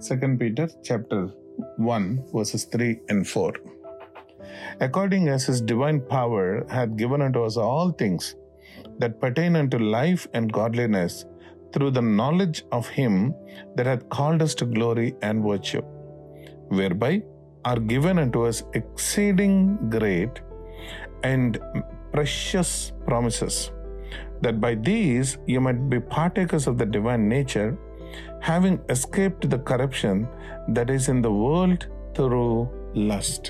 2 Peter chapter 1 verses 3 and 4. According as his divine power hath given unto us all things that pertain unto life and godliness through the knowledge of him that hath called us to glory and virtue, whereby are given unto us exceeding great and precious promises, that by these you might be partakers of the divine nature, having escaped the corruption that is in the world through lust.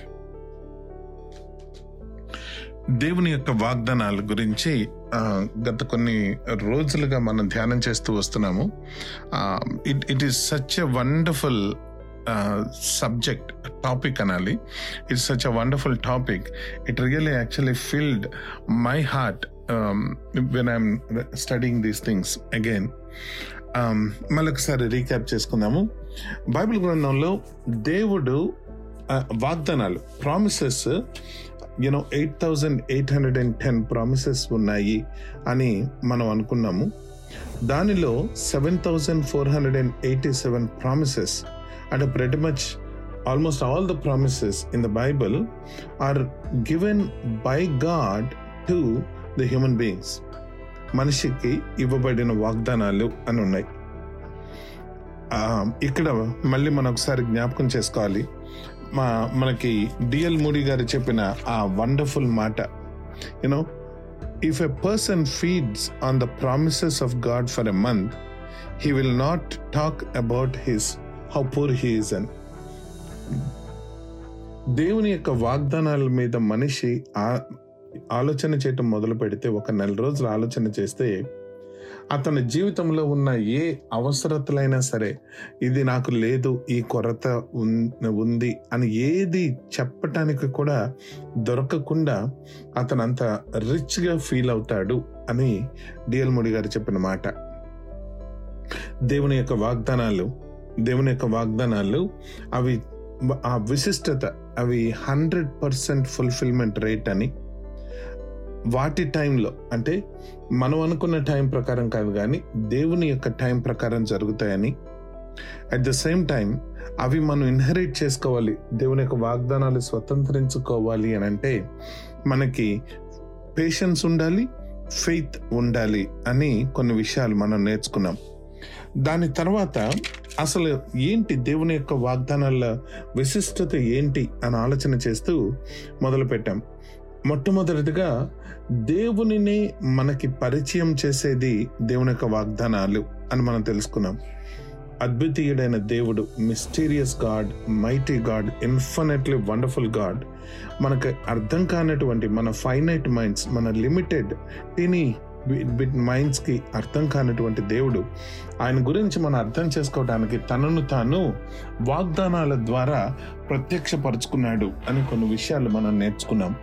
దేవుని యొక్క వాగ్దానాల గురించి ఆ, గత కొన్ని రోజులుగా మనం ధ్యానం చేస్తూ వస్తున్నాము it it is such a wonderful subject topic అనాలి it's such a wonderful topic it really actually filled my heart when I'm studying these things again మళ్ళొకసారి రీక్యాప్ చేసుకుందాము బైబిల్ గ్రంథంలో దేవుడు ఆ, వాగ్దానాలు promises you know eight thousand eight hundred and ten promises ఉన్నాయి అని మనం అనుకున్నాము దానిలో seven thousand four hundred and eighty seven promises అంటే pretty much almost all the promises in the Bible are given by God to the human beings మనిషికి ఇవ్వబడిన వాగ్దానాలు అని ఉన్నాయి ఆ, ఇక్కడ మళ్ళీ మనం ఒకసారి జ్ఞాపకం చేసుకోవాలి మా మనకి డిఎల్ మూడి గారు చెప్పిన ఆ వండర్ఫుల్ మాట you know if a person feeds on the promises of God for a month he will not talk about his how poor he is అని దేవుని యొక్క వాగ్దానాల మీద మనిషి ఆ- ఆలోచన చేయటం మొదలు పెడితే ఒక నెల రోజులు ఆలోచన చేస్తే అతని జీవితంలో ఉన్న ఏ అవసరతలైనా సరే ఇది నాకు లేదు ఈ కొరత ఉన్- ఉంది అని ఏది చెప్పటానికి కూడా దొరకకుండా అతను అంత రిచ్గా ఫీల్ అవుతాడు అని డిఎల్ ముడి గారు చెప్పిన మాట దేవుని యొక్క వాగ్దానాలు దేవుని యొక్క వాగ్దానాలు అవి ఆ విశిష్టత అవి హండ్రెడ్ పర్సెంట్ ఫుల్ఫిల్మెంట్ రేట్ అని వాటి టైంలో అంటే మనం అనుకున్న టైం ప్రకారం కాదు కానీ దేవుని యొక్క టైం ప్రకారం జరుగుతాయని అట్ ద సేమ్ టైం అవి మనం ఇన్హెరిట్ చేసుకోవాలి దేవుని యొక్క వాగ్దానాలు స్వతంత్రించుకోవాలి అని అంటే మనకి పేషెన్స్ ఉండాలి ఫెయిత్ ఉండాలి అని కొన్ని విషయాలు మనం నేర్చుకున్నాం దాని తర్వాత అసలు ఏంటి దేవుని యొక్క వాగ్దానాల విశిష్టత ఏంటి అని ఆలోచన చేస్తూ మొదలు పెట్టాం మొట్టమొదటిగా దేవునిని మనకి పరిచయం చేసేది దేవుని యొక్క వాగ్దానాలు అని మనం తెలుసుకున్నాం అద్వితీయుడైన దేవుడు mysterious God mighty God infinitely wonderful God మనకు అర్థం కానటువంటి మన ఫైనైట్ మైండ్స్ మన లిమిటెడ్ టీనీ బిట్ మైండ్స్కి అర్థం కానటువంటి దేవుడు ఆయన గురించి మనం అర్థం చేసుకోవడానికి తనను తాను వాగ్దానాల ద్వారా ప్రత్యక్షపరుచుకున్నాడు అని కొన్ని విషయాలు మనం నేర్చుకున్నాం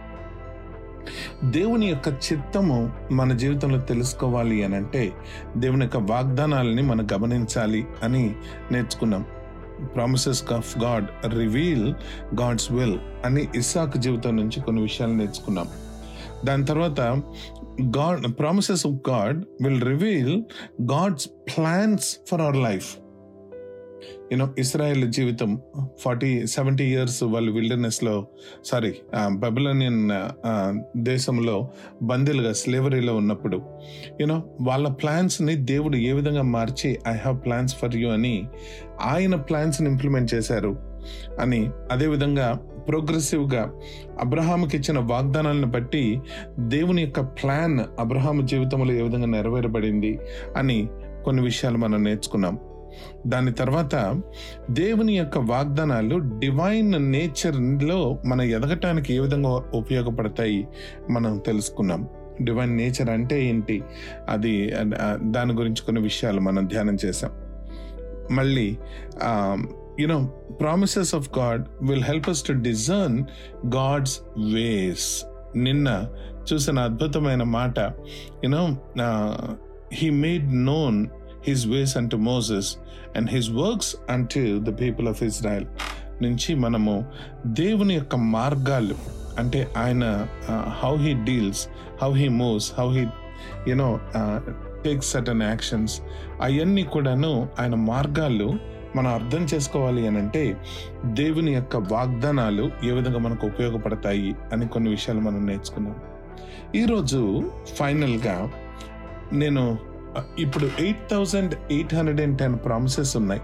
దేవుని యొక్క చిత్తము మన జీవితంలో తెలుసుకోవాలి అని అంటే దేవుని యొక్క వాగ్దానాలని మనం గమనించాలి అని నేర్చుకున్నాం promises of God reveal God's will అని ఇస్సాక్ జీవితం నుంచి కొన్ని విషయాలు నేర్చుకున్నాం దాని తర్వాత God promises of God will reveal God's plans for our life you know Israel జీవితం ఫార్టీ సెవెంటీ ఇయర్స్ వాళ్ళు విల్డర్నెస్ లో సారీ బబులోనియన్ దేశంలో బందీలుగా స్లేవరీలో ఉన్నప్పుడు యూనో వాళ్ళ ప్లాన్స్ ని దేవుడు ఏ విధంగా మార్చి I have plans for you అని ఆయన ప్లాన్స్ ని ఇంప్లిమెంట్ చేశారు అని అదేవిధంగా ప్రోగ్రెసివ్ గా అబ్రహాముకి ఇచ్చిన వాగ్దానాలను బట్టి దేవుని యొక్క ప్లాన్ అబ్రహాము జీవితంలో ఏ విధంగా నెరవేరబడింది అని కొన్ని విషయాలు మనం నేర్చుకున్నాం దాని తర్వాత దేవుని యొక్క వాగ్దానాలు డివైన్ నేచర్ లో మన ఎదగటానికి ఏ విధంగా ఉపయోగపడతాయి మనం తెలుసుకున్నాం డివైన్ నేచర్ అంటే ఏంటి అది ఆ, దాని గురించి కొన్ని విషయాలు మనం ధ్యానం చేసాం మళ్ళీ you know promises of God will help us to discern God's ways నిన్న చూసిన అద్భుతమైన మాట you know he made known his ways అంటు మోసెస్ అండ్ హిస్ వర్క్స్ అంటు ద పీపుల్ ఆఫ్ ఇజ్రాయెల్ నుంచి మనము దేవుని యొక్క మార్గాలు అంటే ఆయన how he deals how he moves how he you know take certain actions అవన్నీ కూడాను ఆయన మార్గాలు మనం అర్థం చేసుకోవాలి అని అంటే దేవుని యొక్క వాగ్దానాలు ఏ విధంగా మనకు ఉపయోగపడతాయి అని కొన్ని విషయాలు మనం నేర్చుకున్నాం ఈరోజు ఫైనల్గా నేను అ, ఇప్పుడు eight thousand eight hundred and ten promises ఉన్నాయి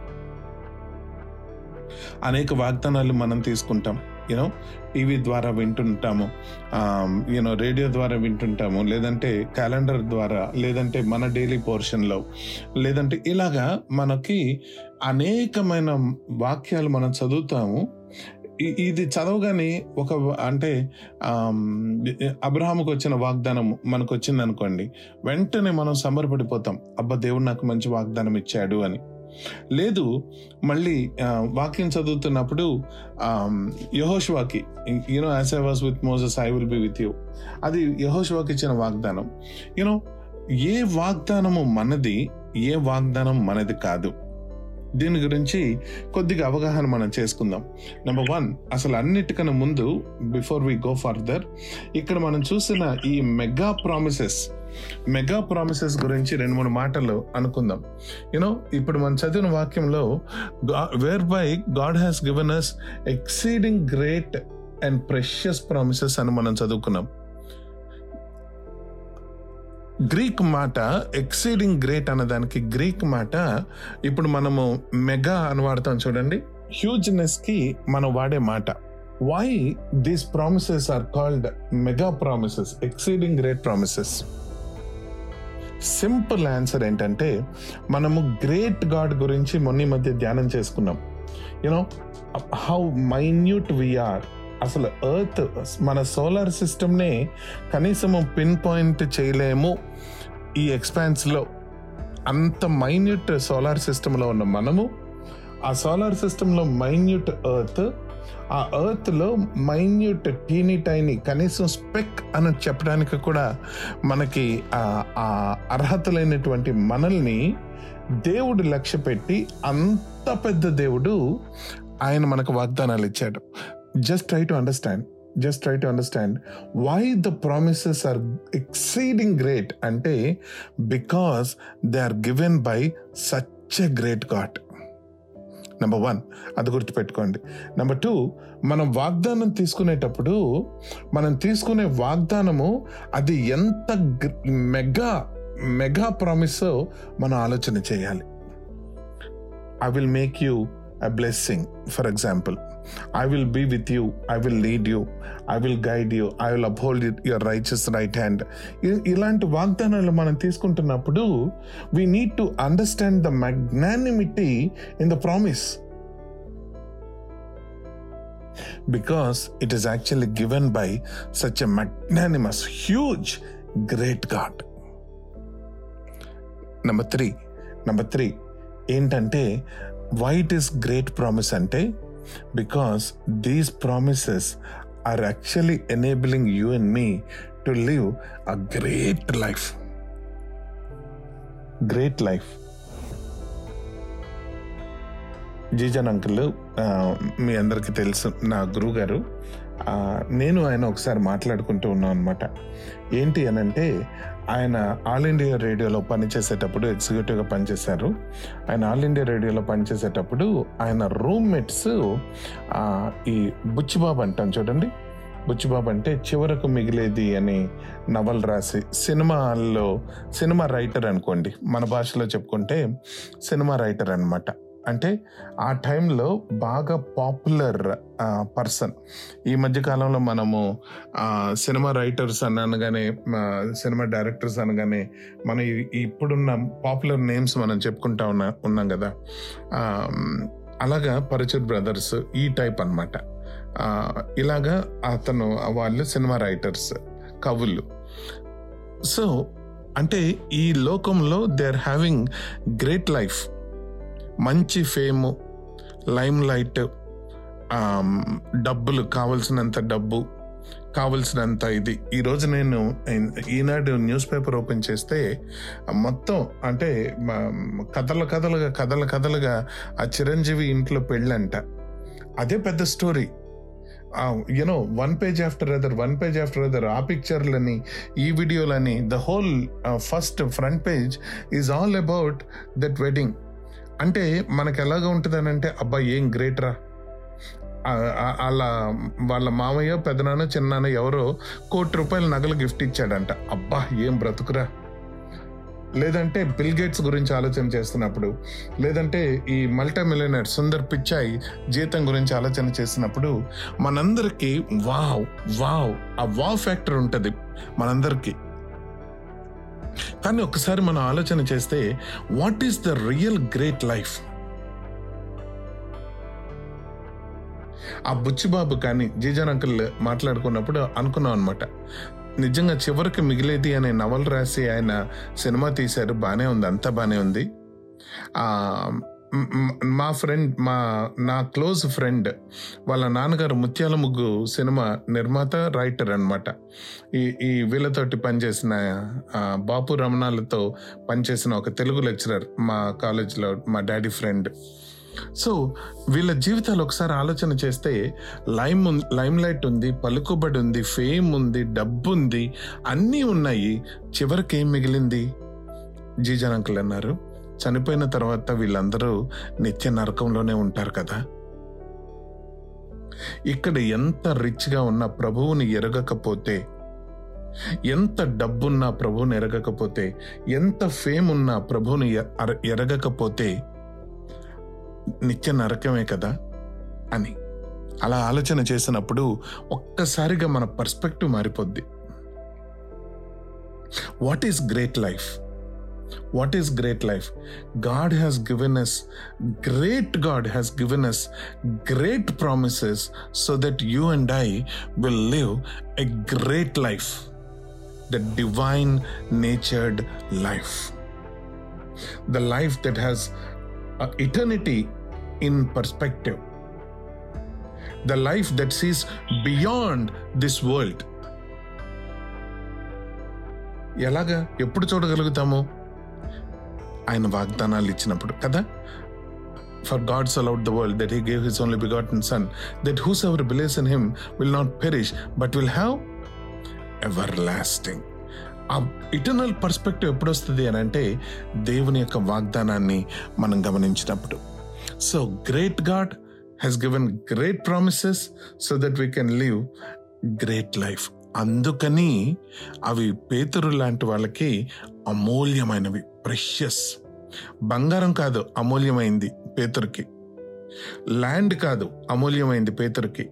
అనేక వాగ్దానాలు మనం తీసుకుంటాం యూనో టీవీ ద్వారా వింటుంటాము యూనో రేడియో ద్వారా వింటుంటాము లేదంటే క్యాలెండర్ ద్వారా లేదంటే మన డైలీ పోర్షన్లో లేదంటే ఇలాగా మనకి అనేకమైన వాక్యాలు మనం చదువుతాము ఇ- ఇది చదవగానే ఒక అంటే ఆమ్, అబ్రహాముకు వచ్చిన వాగ్దానం మనకు వచ్చింది అనుకోండి వెంటనే మనం సంబరపడిపోతాం అబ్బా దేవుడు నాకు మంచి వాగ్దానం ఇచ్చాడు అని లేదు మళ్ళీ ఆ, వాక్యం చదువుతున్నప్పుడు యహోష్వాకి you know as I was with Moses I will be with you అది యహోష్వాకి ఇచ్చిన వాగ్దానం యూనో ఏ వాగ్దానము మనది ఏ వాగ్దానం మనది కాదు దీని గురించి కొద్దిగా అవగాహన మనం చేసుకుందాం నెంబర్ వన్ అసలు అన్నిటికన్నా ముందు బిఫోర్ వి గో ఫర్దర్ ఇక్కడ మనం చూసిన ఈ మెగా ప్రామిసెస్ మెగా ప్రామిసెస్ గురించి రెండు మూడు మాటలు అనుకుందాం యూనో ఇప్పుడు మనం చదివిన వాక్యంలో where by God has given us exceeding great and precious promises అని మనం చదువుకున్నాం గ్రీక్ మాట ఎక్సీడింగ్ గ్రేట్ అన్నదానికి గ్రీక్ మాట ఇప్పుడు మనము మెగా అని వాడతాం చూడండి హ్యూజ్నెస్ కి మనం వాడే మాట why these promises are called mega promises exceeding great promises simple answer ఏంటంటే మనము గ్రేట్ గాడ్ గురించి మొన్న ఈ మధ్య ధ్యానం చేసుకున్నాం యూనో హౌ మైన్యూట్ వీఆర్ అసలు ఎర్త్ మన సోలార్ సిస్టమ్నే కనీసము పిన్ పాయింట్ చేయలేము ఈ ఎక్స్పాన్స్లో అంత మైన్యూట్ సోలార్ సిస్టంలో ఉన్న మనము ఆ సోలార్ సిస్టంలో మైన్యూట్ ఎర్త్ ఆ ఎర్త్ లో మైన్యూట్ టీనీ టైనీ కనీసం స్పెక్ అని చెప్పడానికి కూడా మనకి ఆ ఆ అర్హత లేనటువంటి మనల్ని దేవుడు లక్ష్య పెట్టి అంత పెద్ద దేవుడు ఆయన మనకు వాగ్దానాలు ఇచ్చాడు just try to understand just try to understand why the promises are exceeding great అంటే because they are given by such a great God number one అది గుర్తుపెట్టుకోండి నెంబర్ టూ మనం వాగ్దానం తీసుకునేటప్పుడు మనం తీసుకునే వాగ్దానము అది ఎంత గ్ర- మెగా మెగా ప్రామిస్ మనం ఆలోచన చేయాలి I will make you a blessing for example I will be with you I will lead you I will guide you I will uphold your righteous right hand ఇలాంటి వాగ్దానాలు మనం తీసుకుంటున్నప్పుడు we need to understand the magnanimity in the promise because it is actually given by such a magnanimous huge great God number three number three ఏంటంటే why it is great promise అంటే because these promises are actually enabling you and me to live a great life great life జీజన్ uncle ఆ, మీ అందరికీ తెలుసు నా గురువు గారు ఆ, నేను ఆయన ఒకసారి మాట్లాడుకుంటూ ఉన్నాం అనమాట ఏంటి అని అంటే ఆయన ఆల్ ఇండియా రేడియోలో పనిచేసేటప్పుడు ఎగ్జిక్యూటివ్గా పనిచేశారు ఆయన ఆల్ ఇండియా రేడియోలో పనిచేసేటప్పుడు ఆయన రూమ్మేట్స్ ఈ బుచ్చిబాబు అంటాం చూడండి బుచ్చిబాబు అంటే చివరకు మిగిలేది అని నవల్ రాసి సినిమాల్లో సినిమా రైటర్ అనుకోండి మన భాషలో చెప్పుకుంటే సినిమా రైటర్ అన్నమాట అంటే ఆ టైంలో బాగా పాపులర్ పర్సన్ ఈ మధ్య కాలంలో మనము ఆ, సినిమా రైటర్స్ అని అనగానే ఆ, సినిమా డైరెక్టర్స్ అనగానే మన ఈ- ఇప్పుడున్న పాపులర్ నేమ్స్ మనం చెప్పుకుంటా ఉన్నా ఉన్నాం కదా ఆ, అలాగా పరిచిత్ బ్రదర్స్ ఈ టైప్ అనమాట ఇలాగా అతను వాళ్ళు సినిమా రైటర్స్ కవులు సో అంటే ఈ లోకంలో they are having great life మంచి ఫేము లైమ్ లైట్ డబ్బులు కావలసినంత డబ్బు కావలసినంత ఇది ఈరోజు నేను ఈనాడు న్యూస్ పేపర్ ఓపెన్ చేస్తే మొత్తం అంటే మ- కథల కథలుగా కథల కథలుగా ఆ చిరంజీవి ఇంట్లో పెళ్ళంట అదే పెద్ద story you know one page after other one page after other ఆ పిక్చర్లని ఈ వీడియోలని the whole first front page is all about that wedding అంటే మనకు ఎలాగ ఉంటుంది అంటే అబ్బా ఏం గ్రేట్ రా ఆ- ఆ- వాళ్ళ వాళ్ళ మామయ్య పెదనాన్న చిన్నాన్న ఎవరో కోటి రూపాయల నగలు గిఫ్ట్ ఇచ్చాడంట అబ్బా ఏం బ్రతుకురా లేదంటే బిల్ గేట్స్ గురించి ఆలోచన చేస్తున్నప్పుడు లేదంటే ఈ మల్టీ మిలియనర్ సుందర్ పిచ్చాయి జీతం గురించి ఆలోచన చేసినప్పుడు మనందరికీ వావ్ వావ్ ఆ వావ్ ఫ్యాక్టర్ ఉంటుంది మనందరికీ కానీ ఒకసారి మనం ఆలోచన చేస్తే what is the real great life ఆ బుచ్చిబాబు కానీ జీజన్ అంకుల్ మాట్లాడుకున్నప్పుడు అనుకున్నాం అనమాట నిజంగా చివరికి మిగిలేది అనే నవల రాసి ఆయన సినిమా తీశారు బానే ఉంది అంతా బానే ఉంది ఆ మ్- మ్- మా ఫ్రెండ్ మా నా క్లోజ్ ఫ్రెండ్ వాళ్ళ నాన్నగారు ముత్యాల ముగ్గు సినిమా నిర్మాత రైటర్ అన్నమాట ఈ ఈ వీళ్ళతోటి పనిచేసిన ఆ, బాపు రమణాలతో పనిచేసిన ఒక తెలుగు లెక్చరర్ మా కాలేజ్లో మా డాడీ ఫ్రెండ్ సో వీళ్ళ జీవితాలు ఒకసారి ఆలోచన చేస్తే లైమ్ ఉన్- లైమ్ లైట్ ఉంది పలుకుబడి ఉంది ఫేమ్ ఉంది డబ్బు ఉంది అన్నీ ఉన్నాయి చివరికి ఏం మిగిలింది జీజన్ అంకుల్ అన్నారు చనిపోయిన తర్వాత వీళ్ళందరూ నిత్య నరకంలోనే ఉంటారు కదా ఇక్కడ ఎంత రిచ్గా ఉన్న ప్రభువుని ఎరగకపోతే ఎంత డబ్బున్నా ప్రభువుని ఎరగకపోతే ఎంత ఫేమ్ ఉన్నా ప్రభువుని ఎ- అర- ఎరగకపోతే నిత్య నరకమే కదా అని అలా ఆలోచన చేసినప్పుడు ఒక్కసారిగా మన పర్స్పెక్టివ్ మారిపోద్ది what is great life what is great life God has given us great God has given us great promises so that you and I will live a great life the divine natured life the life that has eternity in perspective. The life that sees beyond this world. ఎలాగా ఎప్పుడు చూడగలుగుతాము ఆయన వాగ్దానాలు ఇచ్చినప్పుడు కదా for God so loved the world that he gave his only begotten son that whosoever believes in him will not perish but will have everlasting ఆ eternal perspective ఎప్పుడు వస్తుంది అని అంటే దేవుని యొక్క వాగ్దానాన్ని మనం గమనించినప్పుడు so great God has given great promises so that we can live great life అందుకని అవి పేతురు లాంటి వాళ్ళకి అమూల్యమైనవి ప్రెషస్ బంగారం కాదు అమూల్యమైంది పేతురుకి ల్యాండ్ కాదు అమూల్యమైంది పేతురుకి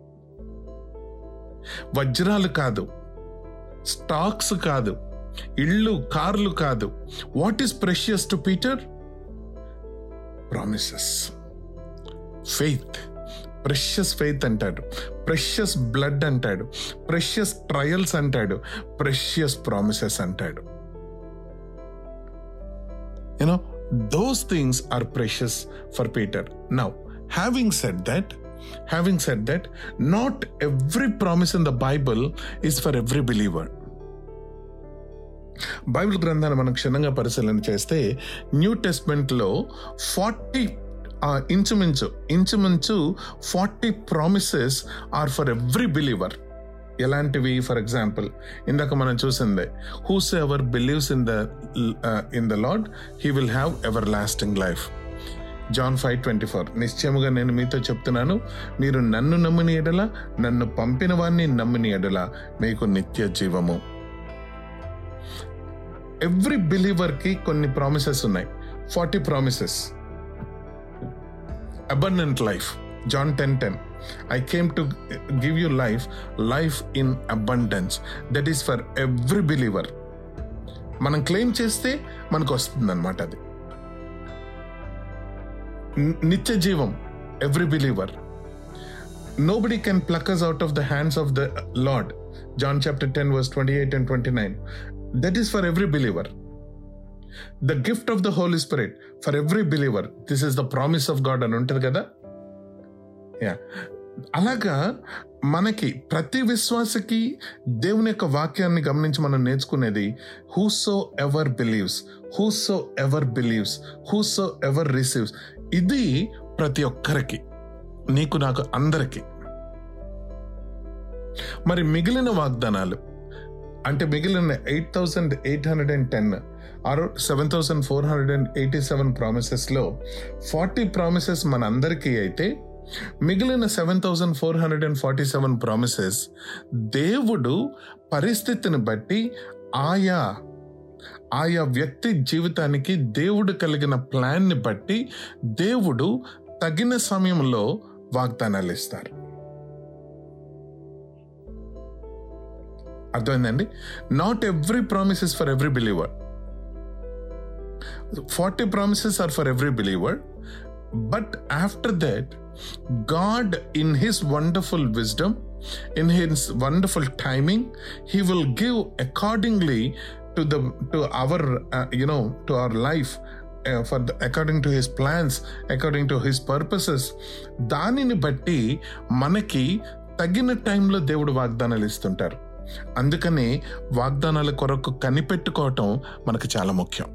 వజ్రాలు కాదు స్టాక్స్ కాదు ఇళ్ళు కార్లు కాదు what is precious to Peter promises faith precious faith అంటాడు ప్రెషియస్ బ్లడ్ అంటాడు ప్రెషియస్ ట్రయల్స్ అంటాడు ప్రెషియస్ ప్రామిసెస్ అంటాడు you know those things are precious for Peter now having set that having set that not every promise in the Bible is for every believer Bible గ్రంథాన్ని మనం క్షుణ్ణంగా పరిశీలన చేస్తే new టెస్ట్మెంట్లో forty ఇంచుమించు ఇంచుమించు forty promises are for every believer ఎలాంటివి for example ఇందాక మనం చూసిందే whosoever believes in the in the Lord he will have everlasting life John five twenty four నిశ్చయముగా నేను మీతో చెప్తున్నాను మీరు నన్ను నమ్మిన ఎడల నన్ను పంపిన వారిని నమ్మిన ఎడల మీకు నిత్య జీవము ఎవ్రీ బిలీవర్ కి కొన్ని ప్రామిసెస్ ఉన్నాయి forty promises abundant life John ten ten I came to give you life life in abundance that is for every believer మనం క్లెయిమ్ చేస్తే మనకు వస్తుంది అనమాట అది ని- నిత్య జీవం every believer nobody can pluck us out of the hands of the Lord. John chapter 10, verse 28 and 29. That is for every believer. The gift of the Holy Spirit for every believer. This is the promise of God అని ఉంటుంది కదా yeah అలాగా మనకి ప్రతి విశ్వాసకి దేవుని యొక్క వాక్యాన్ని గమనించి మనం నేర్చుకునేది whosoever believes whosoever believes whosoever receives ఇది ప్రతి ఒక్కరికి నీకు నాకు అందరికి మరి మిగిలిన వాగ్దానాలు అంటే మిగిలిన eight thousand eight hundred and ten ఆరు seven thousand four hundred and eighty seven ప్రామిసెస్లో ఫార్టీ ప్రామిసెస్ మనందరికీ అయితే మిగిలిన seven thousand four hundred and forty seven promises దేవుడు పరిస్థితిని బట్టి ఆయా ఆయా వ్యక్తి జీవితానికి దేవుడు కలిగిన ప్లాన్ని బట్టి దేవుడు తగిన సమయంలో వాగ్దానాలు ఇస్తారు అర్థమైందండి not every promises for every believer forty promises are for every believer but after that God in his wonderful wisdom in his wonderful timing he will give accordingly to the to our uh, you know to our life uh, for the, according to his plans according to his purposes దానిని బట్టి మనకి తగిన టైంలో దేవుడు వాగ్దానాలు ఇస్తుంటారు అందుకని వాగ్దానాల కొరకు కనిపెట్టుకోవటం మనకు చాలా ముఖ్యం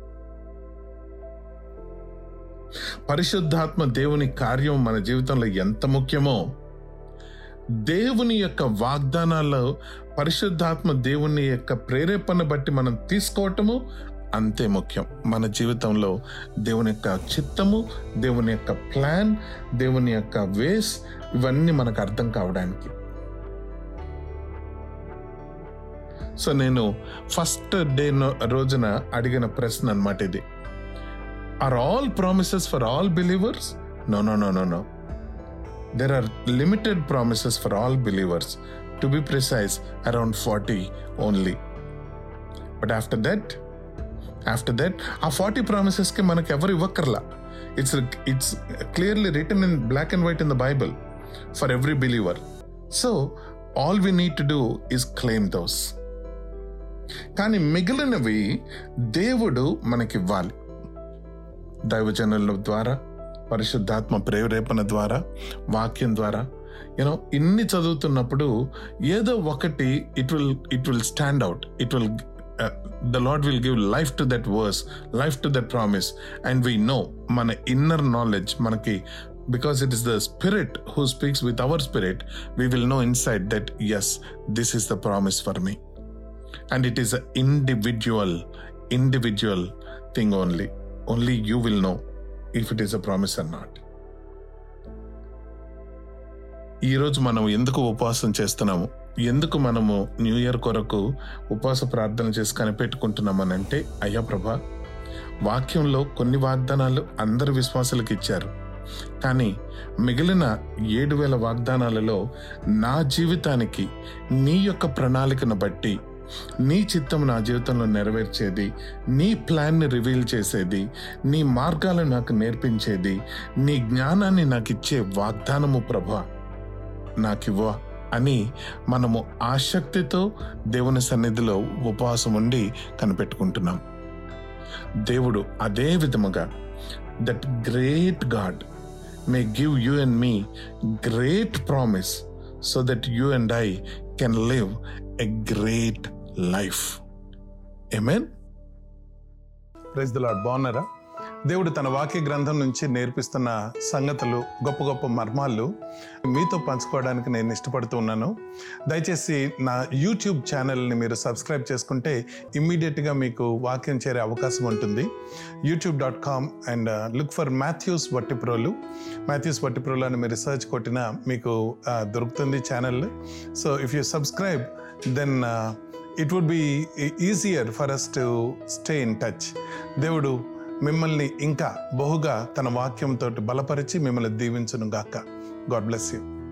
పరిశుద్ధాత్మ దేవుని కార్యం మన జీవితంలో ఎంత ముఖ్యమో దేవుని యొక్క వాగ్దానాలు పరిశుద్ధాత్మ దేవుని యొక్క ప్రేరేపణ బట్టి మనం తీసుకోవటము అంతే ముఖ్యం మన జీవితంలో దేవుని యొక్క చిత్తము దేవుని యొక్క ప్లాన్ దేవుని యొక్క వేస్ ఇవన్నీ మనకు అర్థం కావడానికి సో నేను ఫస్ట్ డే రోజున అడిగిన ప్రశ్న అనమాట ఇది are all promises for all believers no no no no no there are limited promises for all believers to be precise around 40 only but after that after that ఆ forty ప్రామిసెస్కి మనకు ఎవరు ఇవ్వక్కర్లా it's it's clearly written in black and white in the Bible for every believer so all we need to do is claim those కానీ మిగిలినవి దేవుడు మనకివ్వాలి దైవజనుల ద్వారా పరిశుద్ధాత్మ ప్రేరేపణ ద్వారా వాక్యం ద్వారా యూనో ఇన్ని చదువుతున్నప్పుడు ఏదో ఒకటి it will it will stand out it will the Lord will give life to that verse life to that promise and we know మన ఇన్నర్ నాలెడ్జ్ మనకి because it is the spirit who speaks with our spirit we will know inside that yes this is the promise for me and it is a individual individual thing only only you will know if it is a promise are not ఈరోజు మనం ఎందుకు ఉపవాసం చేస్తున్నాము ఎందుకు మనము new year కొరకు ఉపవాస ప్రార్థన చేసి కనిపెట్టుకుంటున్నామనంటే అయ్యా ప్రభా వాక్యంలో కొన్ని వాగ్దానాలు అందరు విశ్వాసులకు ఇచ్చారు కానీ మిగిలిన ఏడు వేల వాగ్దానాలలో నా జీవితానికి నీ యొక్క ప్రణాళికను బట్టి నీ చిత్తం నా జీవితంలో నెరవేర్చేది నీ ప్లాన్ని రివీల్ చేసేది నీ మార్గాలను నాకు నేర్పించేది నీ జ్ఞానాన్ని నాకు ఇచ్చే వాగ్దానము ప్రభా నాకివ్వ అని మనము ఆసక్తితో దేవుని సన్నిధిలో ఉపవాసం ఉండి కనిపెట్టుకుంటున్నాం దేవుడు అదే విధముగా that great God may give you and me great promise so that you and I can live a great life amen praise the Lord బాగున్నారా దేవుడు తన వాక్య గ్రంథం నుంచి నేర్పిస్తున్న సంగతులు గొప్ప గొప్ప మర్మాలు మీతో పంచుకోవడానికి నేను ఇష్టపడుతూ ఉన్నాను దయచేసి నా యూట్యూబ్ ఛానల్ని మీరు సబ్స్క్రైబ్ చేసుకుంటే ఇమ్మీడియట్గా మీకు వాక్యం చేరే అవకాశం ఉంటుంది YouTube dot com and look for Mathews Vattiprolu Mathews Vattiprolu అని మీరు రీసెర్చ్ కొట్టినా మీకు ఆ, దొరుకుతుంది channel so if you subscribe then it would be easier for us to stay in touch దేవుడు మిమ్మల్ని ఇంకా బహుగా తన వాక్యంతో బలపరిచి మిమ్మల్ని దీవించును గాక గాడ్ బ్లెస్ యూ